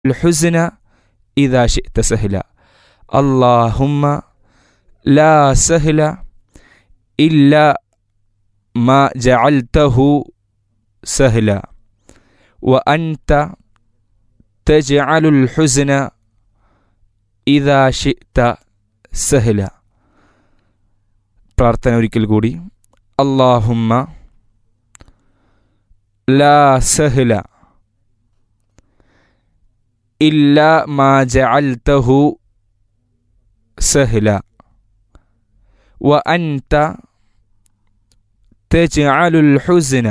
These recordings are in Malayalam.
الحزن إذا شئت سهلا اللهم لا سهل إلا ما جعلته سهلا وأنت تجعل الحزن إذا شئت سهلا പ്രാർത്ഥന ഒരിക്കൽ കൂടി അള്ളാഹുമ്മ ലാ സഹ്ല ഇല്ല മാ ജഅൽതഹു സഹ്ല വ അൻത തജ്അലുൽ ഹുസ്ന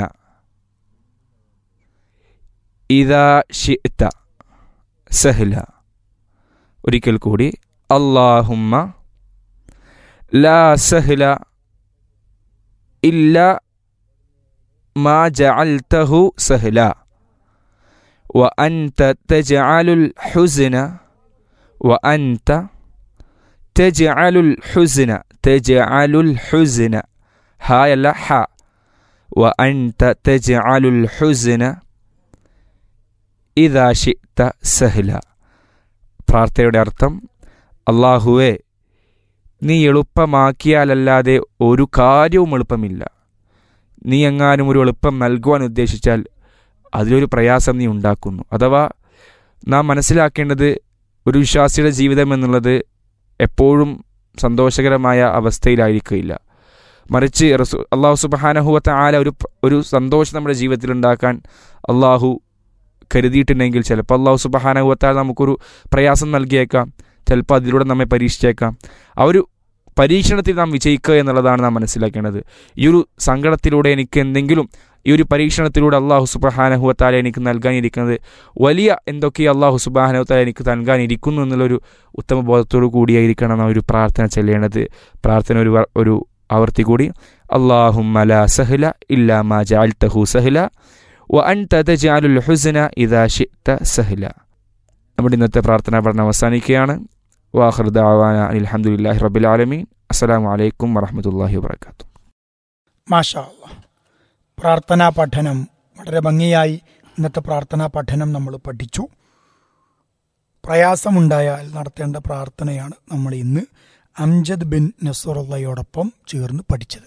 ഇദാ ഷിഅ്ത സഹ്ല ഒരിക്കൽ കൂടി അള്ളാഹുമ്മ ലാ സഹ്ല ഇല്ല മാ ജഅൽതഹു സഹ്ല وأنت تجعل الحزن وأنت تجعل الحزن تجعل الحزن هاي لا ح وأنت تجعل الحزن إذا شئت سهلا പ്രാർത്ഥനയുടെ അർത്ഥം അള്ളാഹുവെ നീ എളുപ്പമാക്കിയാലല്ലാതെ ഒരു കാര്യവും എളുപ്പമില്ല നീ എങ്ങാനും ഒരു എളുപ്പം നൽകുവാൻ ഉദ്ദേശിച്ചാൽ അതിലൊരു പ്രയാസം നീ ഉണ്ടാക്കുന്നു അഥവാ നാം മനസ്സിലാക്കേണ്ടത് ഒരു വിശ്വാസിയുടെ ജീവിതം എന്നുള്ളത് എപ്പോഴും സന്തോഷകരമായ അവസ്ഥയിലായിരിക്കില്ല മറിച്ച് റസൂ അള്ളാഹു സുബഹാനഹുവത്ത ആല ഒരു ഒരു സന്തോഷം നമ്മുടെ ജീവിതത്തിൽ ഉണ്ടാക്കാൻ അള്ളാഹു കരുതിയിട്ടുണ്ടെങ്കിൽ ചിലപ്പോൾ അള്ളാഹു സുബഹാനഹുവത്താൽ നമുക്കൊരു പ്രയാസം നൽകിയേക്കാം ചിലപ്പോൾ അതിലൂടെ നമ്മെ പരീക്ഷിച്ചേക്കാം ആ ഒരു പരീക്ഷണത്തിൽ നാം വിജയിക്കുക എന്നുള്ളതാണ് നാം മനസ്സിലാക്കേണ്ടത് ഈ ഒരു സങ്കടത്തിലൂടെ എനിക്ക് എന്തെങ്കിലും ഈ ഒരു പരീക്ഷണത്തിലൂടെ അള്ളാഹു സുബഹാനഹുവത്താല എനിക്ക് നൽകാനിരിക്കുന്നത് വലിയ എന്തൊക്കെ അള്ളാഹു സുബാനഹുത്താല എനിക്ക് നൽകാനിരിക്കുന്നു എന്നുള്ളൊരു ഉത്തമ ബോധത്തോടു കൂടിയായിരിക്കണം നാം ഒരു പ്രാർത്ഥന ചെല്ലേണ്ടത് പ്രാർത്ഥന ഒരു ഒരു ആവർത്തി കൂടി അള്ളാഹുമല സഹല ഇല്ലാ മാ ജഅൽതഹു സഹല വ അൻത തജഅലുൽ ഹുസ്ന ഇദാ ശിഅത സഹല നമ്മുടെ ഇന്നത്തെ പ്രാർത്ഥനാ പഠനം അവസാനിക്കുകയാണ് വാഖിർ ദഅവാന അൽഹംദുലില്ലാഹി റബ്ബിൽ ആലമീൻ അസ്സലാമു അലൈക്കും വറഹ്മത്തുള്ളാഹി വബറകാതുഹു മാഷാ അല്ലാ പ്രാർത്ഥനാ പഠനം വളരെ ഭംഗിയായി ഇന്നത്തെ പ്രാർത്ഥനാ പഠനം നമ്മൾ പഠിച്ചു പ്രയാസമുണ്ടായാൽ നടത്തേണ്ട പ്രാർത്ഥനയാണ് നമ്മൾ ഇന്ന് അംജദ് ബിൻ നസുറുള്ളയോടൊപ്പം ചേർന്ന് പഠിച്ചത്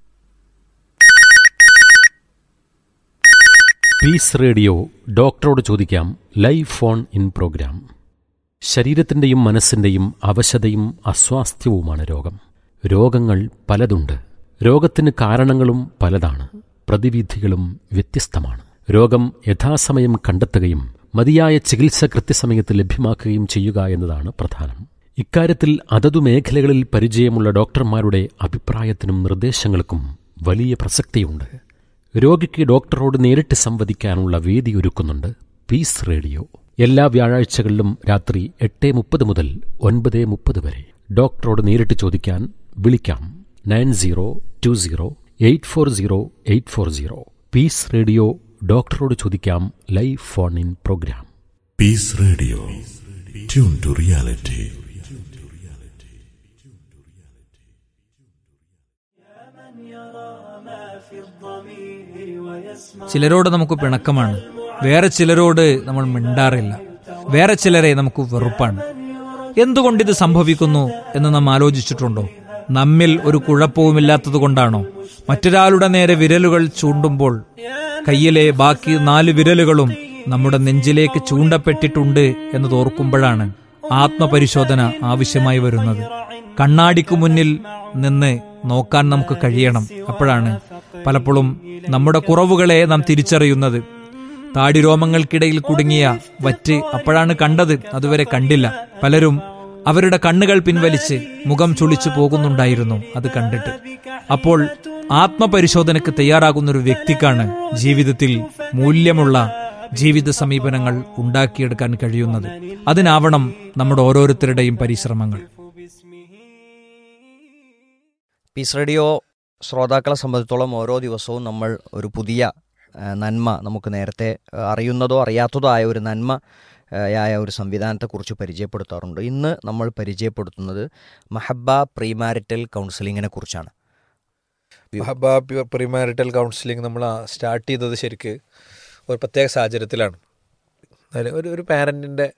പീസ് റേഡിയോ ഡോക്ടറോട് ചോദിക്കാം ലൈവ് ഫോൺ ഇൻ പ്രോഗ്രാം ശരീരത്തിൻ്റെയും മനസ്സിൻ്റെയും അവശതയും അസ്വാസ്ഥ്യവുമാണ് രോഗം രോഗങ്ങൾ പലതുണ്ട് രോഗത്തിന് കാരണങ്ങളും പലതാണ് പ്രതിവിധികളും വ്യത്യസ്തമാണ് രോഗം യഥാസമയം കണ്ടെത്തുകയും മതിയായ ചികിത്സ കൃത്യസമയത്ത് ലഭ്യമാക്കുകയും ചെയ്യുക എന്നതാണ് പ്രധാനം ഇക്കാര്യത്തിൽ അതതു മേഖലകളിൽ പരിചയമുള്ള ഡോക്ടർമാരുടെ അഭിപ്രായത്തിനും നിർദ്ദേശങ്ങൾക്കും വലിയ പ്രസക്തിയുണ്ട് രോഗിക്ക് ഡോക്ടറോട് നേരിട്ട് സംവദിക്കാനുള്ള വേദി ഒരുക്കുന്നുണ്ട് പീസ് റേഡിയോ എല്ലാ വ്യാഴാഴ്ചകളിലും രാത്രി എട്ട് മുപ്പത് മുതൽ ഒൻപത് മുപ്പത് വരെ ഡോക്ടറോട് നേരിട്ട് ചോദിക്കാൻ വിളിക്കാം nine zero two zero eight four zero eight four zero peace radio ഡോക്ടറോട് ചോദിക്കാം live phone in programme peace radio tune to reality ചിലരോട് നമുക്ക് പിണക്കമാണ് വേറെ ചിലരോട് നമ്മൾ മിണ്ടാറില്ല വേറെ ചിലരെ നമുക്ക് വെറുപ്പാണ് എന്തുകൊണ്ടിത് സംഭവിക്കുന്നു എന്ന് നാം ആലോചിച്ചിട്ടുണ്ടോ നമ്മിൽ ഒരു കുഴപ്പവുമില്ലാത്തത് കൊണ്ടാണോ മറ്റൊരാളുടെ നേരെ വിരലുകൾ ചൂണ്ടുമ്പോൾ കയ്യിലെ ബാക്കി നാല് വിരലുകളും നമ്മുടെ നെഞ്ചിലേക്ക് ചൂണ്ടപ്പെട്ടിട്ടുണ്ട് എന്ന് തോർക്കുമ്പോഴാണ് ആത്മപരിശോധന ആവശ്യമായി വരുന്നത് കണ്ണാടിക്ക് മുന്നിൽ നിന്ന് നോക്കാൻ നമുക്ക് കഴിയണം അപ്പോഴാണ് പലപ്പോഴും നമ്മുടെ കുറവുകളെ നാം തിരിച്ചറിയുന്നത് താടിരോമങ്ങൾക്കിടയിൽ കുടുങ്ങിയ വറ്റ് അപ്പോഴാണ് കണ്ടത് അതുവരെ കണ്ടില്ല പലരും അവരുടെ കണ്ണുകൾ പിൻവലിച്ച് മുഖം ചുളിച്ചു പോകുന്നുണ്ടായിരുന്നു അത് കണ്ടിട്ട് അപ്പോൾ ആത്മപരിശോധനയ്ക്ക് തയ്യാറാകുന്ന ഒരു വ്യക്തിക്കാണ് ജീവിതത്തിൽ മൂല്യമുള്ള ജീവിത സമീപനങ്ങൾ ഉണ്ടാക്കിയെടുക്കാൻ കഴിയുന്നത് അതിനാവണം നമ്മുടെ ഓരോരുത്തരുടെയും പരിശ്രമങ്ങൾ പീസ് റേഡിയോ ശ്രോതാക്കളെ സംബന്ധിച്ചോളം ഓരോ ദിവസവും നമ്മൾ ഒരു പുതിയ ആ, നന്മ നമുക്ക് നേരത്തെ ആ, അറിയുന്നതോ അറിയാത്തതോ ആയ ഒരു നന്മ ആ, ആയ ഒരു സംവിധാനത്തെക്കുറിച്ച് പരിചയപ്പെടുത്താറുണ്ട് ഇന്ന് നമ്മൾ പരിചയപ്പെടുത്തുന്നത് മഹബ പ്രീമാരിറ്റൽ കൗൺസിലിങ്ങിനെ കുറിച്ചാണ് മഹബ പ്രിമാരിറ്റൽ കൗൺസിലിംഗ് നമ്മൾ സ്റ്റാർട്ട് ചെയ്തത് ശരിക്ക് ഒരു പ്രത്യേക സാഹചര്യത്തിലാണ് എന്നാലും ഒരു ഒരു പാരൻറ്റിൻ്റെ